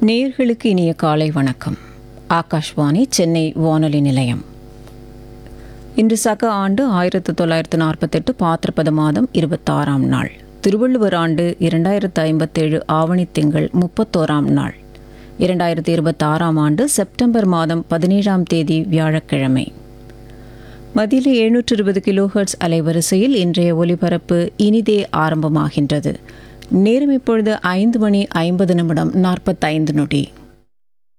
நேயர்களுக்கு இனிய காலை வணக்கம் ஆகாஷ்வாணி சென்னை வானொலி நிலையம் இன்று சக ஆண்டு ஆயிரத்து தொள்ளாயிரத்து நாற்பத்தெட்டு பாத்திரப்பத மாதம் இருபத்தாறாம் நாள் திருவள்ளுவர் ஆண்டு இரண்டாயிரத்து ஐம்பத்தேழு ஆவணி திங்கள் முப்பத்தோராம் நாள் இரண்டாயிரத்து இருபத்தாறாம் ஆண்டு செப்டம்பர் மாதம் பதினேழாம் தேதி வியாழக்கிழமை மதியில எழுநூற்று இருபது கிலோஹெர்ட்ஸ் அலைவரிசையில் இன்றைய ஒலிபரப்பு இனிதே ஆரம்பமாகின்றது நேரம் இப்பொழுது ஐந்து மணி ஐம்பது நிமிடம் நாற்பத்தைந்து நொடி